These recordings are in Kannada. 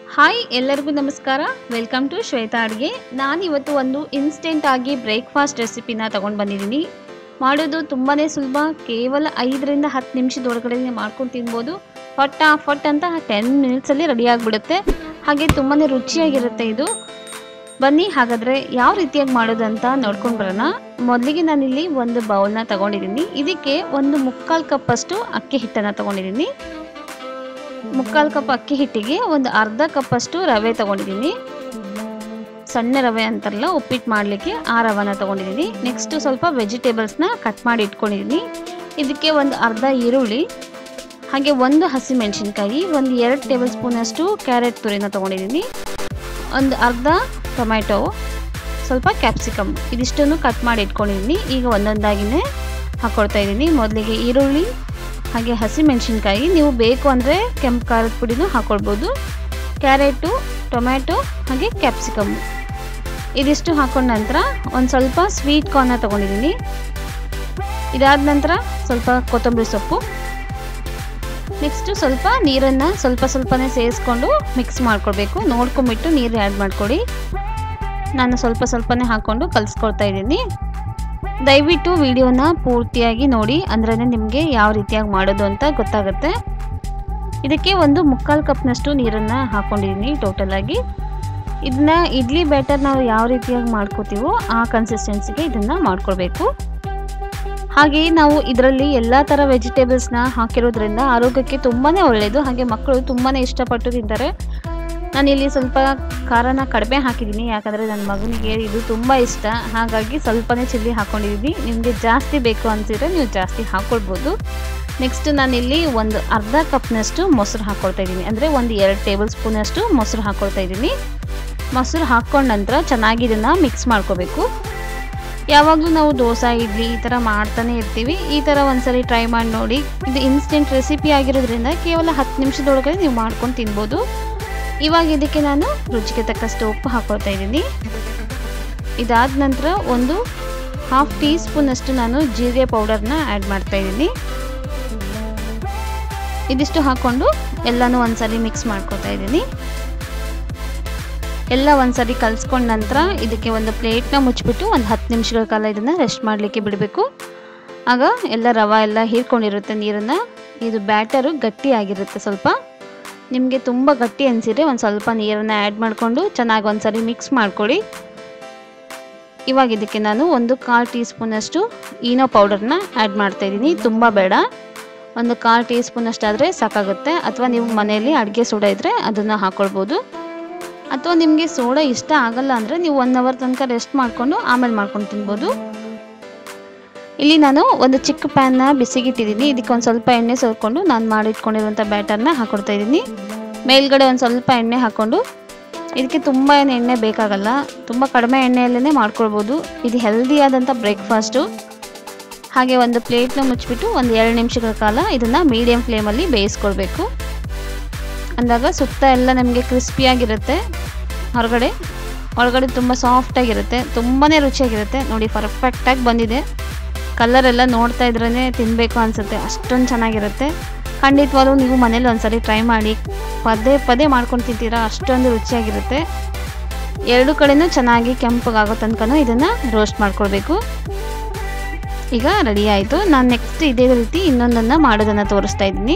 ಹಾಯ್ ಎಲ್ಲರಿಗೂ ನಮಸ್ಕಾರ ವೆಲ್ಕಮ್ ಟು ಶ್ವೇತಾ ಅಡುಗೆ ನಾನಿವತ್ತು ಒಂದು ಇನ್ಸ್ಟೆಂಟ್ ಆಗಿ ಬ್ರೇಕ್ಫಾಸ್ಟ್ ರೆಸಿಪಿನ ತೊಗೊಂಡು ಬಂದಿದ್ದೀನಿ ಮಾಡೋದು ತುಂಬಾ ಸುಲಭ ಕೇವಲ ಐದರಿಂದ ಹತ್ತು ನಿಮಿಷದೊಳಗಡೆ ಮಾಡ್ಕೊಂಡು ತಿನ್ಬೋದು ಫಟ್ ಫಟ್ ಅಂತ ಟೆನ್ ಮಿನಿಟ್ಸಲ್ಲಿ ರೆಡಿ ಆಗಿಬಿಡುತ್ತೆ ಹಾಗೆ ತುಂಬಾ ರುಚಿಯಾಗಿರುತ್ತೆ ಇದು ಬನ್ನಿ ಹಾಗಾದರೆ ಯಾವ ರೀತಿಯಾಗಿ ಮಾಡೋದು ಅಂತ ನೋಡ್ಕೊಂಡು ಬರೋಣ ಮೊದಲಿಗೆ ನಾನಿಲ್ಲಿ ಒಂದು ಬೌಲ್ನ ತಗೊಂಡಿದ್ದೀನಿ ಇದಕ್ಕೆ ಒಂದು ಮುಕ್ಕಾಲು ಕಪ್ಪಷ್ಟು ಅಕ್ಕಿ ಹಿಟ್ಟನ್ನು ತಗೊಂಡಿದ್ದೀನಿ ಮುಕ್ಕಾಲು ಕಪ್ ಅಕ್ಕಿ ಹಿಟ್ಟಿಗೆ ಒಂದು ಅರ್ಧ ಕಪ್ಪಷ್ಟು ರವೆ ತಗೊಂಡಿದ್ದೀನಿ ಸಣ್ಣ ರವೆ ಅಂತಾರಲ್ಲ ಉಪ್ಪಿಟ್ಟು ಮಾಡಲಿಕ್ಕೆ ಆ ರವೆನ ತಗೊಂಡಿದ್ದೀನಿ ನೆಕ್ಸ್ಟ್ ಸ್ವಲ್ಪ ವೆಜಿಟೇಬಲ್ಸ್ನ ಕಟ್ ಮಾಡಿ ಇಟ್ಕೊಂಡಿದ್ದೀನಿ ಇದಕ್ಕೆ ಒಂದು ಅರ್ಧ ಈರುಳ್ಳಿ ಹಾಗೆ ಒಂದು ಹಸಿಮೆಣಸಿನ್ಕಾಯಿ ಒಂದು ಎರಡು ಟೇಬಲ್ ಸ್ಪೂನಷ್ಟು ಕ್ಯಾರೆಟ್ ತುರಿನ ತೊಗೊಂಡಿದ್ದೀನಿ ಒಂದು ಅರ್ಧ ಟೊಮ್ಯಾಟೊ ಸ್ವಲ್ಪ ಕ್ಯಾಪ್ಸಿಕಮ್ ಇದಿಷ್ಟನ್ನು ಕಟ್ ಮಾಡಿ ಇಟ್ಕೊಂಡಿದ್ದೀನಿ ಈಗ ಒಂದೊಂದಾಗಿನೇ ಹಾಕ್ಕೊಳ್ತಾ ಇದ್ದೀನಿ ಮೊದಲಿಗೆ ಈರುಳ್ಳಿ ಹಾಗೆ ಹಸಿಮೆಣಸಿನ್ಕಾಯಿ ನೀವು ಬೇಕು ಅಂದರೆ ಕೆಂಪು ಖಾರದ ಪುಡಿನೂ ಹಾಕ್ಕೊಳ್ಬೋದು ಕ್ಯಾರೆಟು ಟೊಮ್ಯಾಟೊ ಹಾಗೆ ಕ್ಯಾಪ್ಸಿಕಮ್ ಇದಿಷ್ಟು ಹಾಕೊಂಡ ನಂತರ ಒಂದು ಸ್ವಲ್ಪ ಸ್ವೀಟ್ ಕಾರ್ನ ತೊಗೊಂಡಿದ್ದೀನಿ ಇದಾದ ನಂತರ ಸ್ವಲ್ಪ ಕೊತ್ತಂಬರಿ ಸೊಪ್ಪು ನೆಕ್ಸ್ಟು ಸ್ವಲ್ಪ ನೀರನ್ನು ಸ್ವಲ್ಪ ಸ್ವಲ್ಪನೇ ಸೇರಿಸ್ಕೊಂಡು ಮಿಕ್ಸ್ ಮಾಡ್ಕೊಳ್ಬೇಕು ನೋಡ್ಕೊಂಬಿಟ್ಟು ನೀರು ಆ್ಯಡ್ ಮಾಡ್ಕೊಳ್ಳಿ ನಾನು ಸ್ವಲ್ಪ ಸ್ವಲ್ಪನೇ ಹಾಕ್ಕೊಂಡು ಕಲಿಸ್ಕೊಳ್ತಾ ಇದ್ದೀನಿ ದಯವಿಟ್ಟು ವಿಡಿಯೋನ ಪೂರ್ತಿಯಾಗಿ ನೋಡಿ ಅಂದ್ರೇ ನಿಮಗೆ ಯಾವ ರೀತಿಯಾಗಿ ಮಾಡೋದು ಅಂತ ಗೊತ್ತಾಗುತ್ತೆ ಇದಕ್ಕೆ ಒಂದು ಮುಕ್ಕಾಲು ಕಪ್ನಷ್ಟು ನೀರನ್ನು ಹಾಕ್ಕೊಂಡಿದ್ದೀನಿ ಟೋಟಲಾಗಿ ಇದನ್ನ ಇಡ್ಲಿ ಬ್ಯಾಟರ್ ನಾವು ಯಾವ ರೀತಿಯಾಗಿ ಮಾಡ್ಕೋತೀವೋ ಆ ಕನ್ಸಿಸ್ಟೆನ್ಸಿಗೆ ಇದನ್ನು ಮಾಡ್ಕೊಳ್ಬೇಕು ಹಾಗೆ ನಾವು ಇದರಲ್ಲಿ ಎಲ್ಲ ಥರ ವೆಜಿಟೇಬಲ್ಸ್ನ ಹಾಕಿರೋದ್ರಿಂದ ಆರೋಗ್ಯಕ್ಕೆ ತುಂಬಾ ಒಳ್ಳೆಯದು ಹಾಗೆ ಮಕ್ಕಳು ತುಂಬಾ ಇಷ್ಟಪಟ್ಟು ತಿಂತಾರೆ ನಾನಿಲ್ಲಿ ಸ್ವಲ್ಪ ಖಾರನ ಕಡಿಮೆ ಹಾಕಿದ್ದೀನಿ ಯಾಕಂದರೆ ನನ್ನ ಮಗನಿಗೆ ಇದು ತುಂಬ ಇಷ್ಟ ಹಾಗಾಗಿ ಸ್ವಲ್ಪನೇ ಚಿಲ್ಲಿ ಹಾಕ್ಕೊಂಡಿದ್ದೀನಿ ನಿಮಗೆ ಜಾಸ್ತಿ ಬೇಕು ಅನಿಸಿದ್ರೆ ನೀವು ಜಾಸ್ತಿ ಹಾಕ್ಕೊಳ್ಬೋದು ನೆಕ್ಸ್ಟ್ ನಾನಿಲ್ಲಿ ಒಂದು ಅರ್ಧ ಕಪ್ನಷ್ಟು ಮೊಸರು ಹಾಕ್ಕೊಳ್ತಾ ಇದ್ದೀನಿ ಅಂದರೆ ಒಂದು ಎರಡು ಟೇಬಲ್ ಸ್ಪೂನಷ್ಟು ಮೊಸರು ಹಾಕ್ಕೊಳ್ತಾ ಇದ್ದೀನಿ ಮೊಸರು ಹಾಕ್ಕೊಂಡ ನಂತರ ಚೆನ್ನಾಗಿ ಇದನ್ನು ಮಿಕ್ಸ್ ಮಾಡ್ಕೋಬೇಕು ಯಾವಾಗಲೂ ನಾವು ದೋಸೆ ಇಡ್ಲಿ ಈ ಥರ ಮಾಡ್ತಾನೆ ಇರ್ತೀವಿ ಈ ಥರ ಒಂದ್ಸರಿ ಟ್ರೈ ಮಾಡಿ ನೋಡಿ ಇದು ಇನ್ಸ್ಟೆಂಟ್ ರೆಸಿಪಿ ಆಗಿರೋದ್ರಿಂದ ಕೇವಲ ಹತ್ತು ನಿಮಿಷದೊಳಗಡೆ ನೀವು ಮಾಡ್ಕೊಂಡು ತಿನ್ಬೋದು ಇವಾಗ ಇದಕ್ಕೆ ನಾನು ರುಚಿಗೆ ತಕ್ಕಷ್ಟು ಉಪ್ಪು ಹಾಕ್ಕೊಳ್ತಾ ಇದ್ದೀನಿ ಇದಾದ ನಂತರ ಒಂದು ಹಾಫ್ ಟೀ ಸ್ಪೂನಷ್ಟು ನಾನು ಜೀರಿಗೆ ಪೌಡರ್ನ ಆ್ಯಡ್ ಮಾಡ್ತಾ ಇದ್ದೀನಿ ಇದಿಷ್ಟು ಹಾಕ್ಕೊಂಡು ಎಲ್ಲನೂ ಒಂದ್ಸರಿ ಮಿಕ್ಸ್ ಮಾಡ್ಕೊತಾ ಇದ್ದೀನಿ ಎಲ್ಲ ಒಂದ್ಸರಿ ಕಲಿಸ್ಕೊಂಡ ನಂತರ ಇದಕ್ಕೆ ಒಂದು ಪ್ಲೇಟ್ನ ಮುಚ್ಚಿಬಿಟ್ಟು ಒಂದು ಹತ್ತು ನಿಮಿಷಗಳ ಕಾಲ ಇದನ್ನು ರೆಸ್ಟ್ ಮಾಡಲಿಕ್ಕೆ ಬಿಡಬೇಕು ಆಗ ಎಲ್ಲ ರವೆ ಎಲ್ಲ ಹೀರ್ಕೊಂಡಿರುತ್ತೆ ನೀರನ್ನು ಇದು ಬ್ಯಾಟರು ಗಟ್ಟಿಯಾಗಿರುತ್ತೆ ಸ್ವಲ್ಪ ನಿಮಗೆ ತುಂಬ ಗಟ್ಟಿ ಅನಿಸಿದ್ರೆ ಒಂದು ಸ್ವಲ್ಪ ನೀರನ್ನು ಆ್ಯಡ್ ಮಾಡಿಕೊಂಡು ಚೆನ್ನಾಗಿ ಒಂದ್ಸರಿ ಮಿಕ್ಸ್ ಮಾಡ್ಕೊಳ್ಳಿ ಇವಾಗ ಇದಕ್ಕೆ ನಾನು ಒಂದು ಕಾಲು ಟೀ ಸ್ಪೂನಷ್ಟು ಈನೋ ಪೌಡರ್ನ ಆ್ಯಡ್ ಮಾಡ್ತಾಯಿದ್ದೀನಿ ತುಂಬ ಬೇಡ ಒಂದು ಕಾಲು ಟೀ ಸ್ಪೂನಷ್ಟಾದರೆ ಸಾಕಾಗುತ್ತೆ ಅಥವಾ ನೀವು ಮನೆಯಲ್ಲಿ ಅಡುಗೆ ಸೋಡಾ ಇದ್ದರೆ ಅದನ್ನು ಹಾಕ್ಕೊಳ್ಬೋದು ಅಥವಾ ನಿಮಗೆ ಸೋಡಾ ಇಷ್ಟ ಆಗಲ್ಲ ಅಂದರೆ ನೀವು ಒನ್ ಅವರ್ ತನಕ ರೆಸ್ಟ್ ಮಾಡಿಕೊಂಡು ಆಮೇಲೆ ಮಾಡ್ಕೊಂಡು ತಿನ್ಬೋದು ಇಲ್ಲಿ ನಾನು ಒಂದು ಚಿಕ್ಕ ಪ್ಯಾನ್ನ ಬಿಸಿಗಿಟ್ಟಿದ್ದೀನಿ ಇದಕ್ಕೆ ಒಂದು ಸ್ವಲ್ಪ ಎಣ್ಣೆ ಸೇರಿಕೊಂಡು ನಾನು ಮಾಡಿಟ್ಕೊಂಡಿರುವಂಥ ಬ್ಯಾಟರ್ನ ಹಾಕೊಡ್ತಾ ಇದ್ದೀನಿ ಮೇಲ್ಗಡೆ ಒಂದು ಸ್ವಲ್ಪ ಎಣ್ಣೆ ಹಾಕ್ಕೊಂಡು ಇದಕ್ಕೆ ತುಂಬ ಏನು ಎಣ್ಣೆ ಬೇಕಾಗಲ್ಲ ತುಂಬ ಕಡಿಮೆ ಎಣ್ಣೆಯಲ್ಲೇ ಮಾಡ್ಕೊಳ್ಬೋದು ಇದು ಹೆಲ್ದಿಯಾದಂಥ ಬ್ರೇಕ್ಫಾಸ್ಟು ಹಾಗೆ ಒಂದು ಪ್ಲೇಟ್ನ ಮುಚ್ಚಿಬಿಟ್ಟು ಒಂದು ಎರಡು ನಿಮಿಷಗಳ ಕಾಲ ಇದನ್ನು ಮೀಡಿಯಮ್ ಫ್ಲೇಮಲ್ಲಿ ಬೇಯಿಸ್ಕೊಳ್ಬೇಕು ಅಂದಾಗ ಸುತ್ತ ಎಲ್ಲ ನಮಗೆ ಕ್ರಿಸ್ಪಿಯಾಗಿರುತ್ತೆ ಹೊರಗಡೆ ಒಳಗಡೆ ತುಂಬ ಸಾಫ್ಟಾಗಿರುತ್ತೆ ತುಂಬಾ ರುಚಿಯಾಗಿರುತ್ತೆ ನೋಡಿ ಪರ್ಫೆಕ್ಟಾಗಿ ಬಂದಿದೆ ಕಲರೆಲ್ಲ ನೋಡ್ತಾ ಇದ್ರೇ ತಿನ್ನಬೇಕು ಅನಿಸುತ್ತೆ ಅಷ್ಟೊಂದು ಚೆನ್ನಾಗಿರುತ್ತೆ ಖಂಡಿತವಾಗ್ಲೂ ನೀವು ಮನೇಲಿ ಒಂದ್ಸರಿ ಟ್ರೈ ಮಾಡಿ ಪದೇ ಪದೇ ಮಾಡ್ಕೊಂಡು ತಿಂತೀರಾ ಅಷ್ಟೊಂದು ರುಚಿಯಾಗಿರುತ್ತೆ ಎರಡು ಕಡೆನೂ ಚೆನ್ನಾಗಿ ಕೆಂಪಗಾಗೋ ತನಕ ಇದನ್ನು ರೋಸ್ಟ್ ಮಾಡ್ಕೊಳ್ಬೇಕು ಈಗ ರೆಡಿ ಆಯಿತು ನಾನು ನೆಕ್ಸ್ಟ್ ಇದೇ ರೀತಿ ಇನ್ನೊಂದನ್ನು ಮಾಡೋದನ್ನು ತೋರಿಸ್ತಾ ಇದ್ದೀನಿ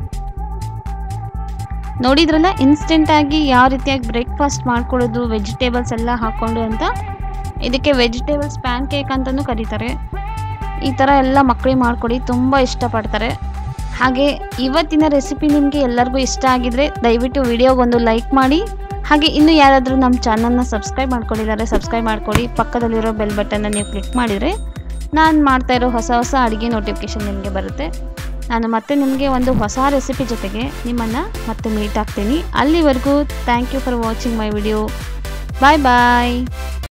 ನೋಡಿದ್ರಲ್ಲ ಇನ್ಸ್ಟೆಂಟಾಗಿ ಯಾವ ರೀತಿಯಾಗಿ ಬ್ರೇಕ್ಫಾಸ್ಟ್ ಮಾಡ್ಕೊಳ್ಳೋದು ವೆಜಿಟೇಬಲ್ಸ್ ಎಲ್ಲ ಹಾಕ್ಕೊಂಡು ಅಂತ ಇದಕ್ಕೆ ವೆಜಿಟೇಬಲ್ಸ್ ಪ್ಯಾನ್ ಕೇಕ್ ಅಂತಲೂ ಕರೀತಾರೆ ಈ ಥರ ಎಲ್ಲ ಮಕ್ಕಳಿಗೆ ಮಾಡಿಕೊಡಿ ತುಂಬ ಇಷ್ಟಪಡ್ತಾರೆ ಹಾಗೆ ಇವತ್ತಿನ ರೆಸಿಪಿ ನಿಮಗೆ ಎಲ್ಲರಿಗೂ ಇಷ್ಟ ಆಗಿದ್ರೆ ದಯವಿಟ್ಟು ವಿಡಿಯೋಗೊಂದು ಲೈಕ್ ಮಾಡಿ ಹಾಗೆ ಇನ್ನೂ ಯಾರಾದರೂ ನಮ್ಮ ಚಾನಲ್ನ ಸಬ್ಸ್ಕ್ರೈಬ್ ಮಾಡ್ಕೊಂಡಿದ್ದಾರೆ ಸಬ್ಸ್ಕ್ರೈಬ್ ಮಾಡ್ಕೊಳ್ಳಿ ಪಕ್ಕದಲ್ಲಿರೋ ಬೆಲ್ ಬಟನ್ನ ನೀವು ಕ್ಲಿಕ್ ಮಾಡಿದರೆ ನಾನು ಮಾಡ್ತಾ ಇರೋ ಹೊಸ ಹೊಸ ಅಡುಗೆ ನೋಟಿಫಿಕೇಷನ್ ನಿಮಗೆ ಬರುತ್ತೆ ನಾನು ಮತ್ತೆ ನಿಮಗೆ ಒಂದು ಹೊಸ ರೆಸಿಪಿ ಜೊತೆಗೆ ನಿಮ್ಮನ್ನು ಮತ್ತೆ ಮೀಟ್ ಆಗ್ತೀನಿ ಅಲ್ಲಿವರೆಗೂ thank you for watching my video bye bye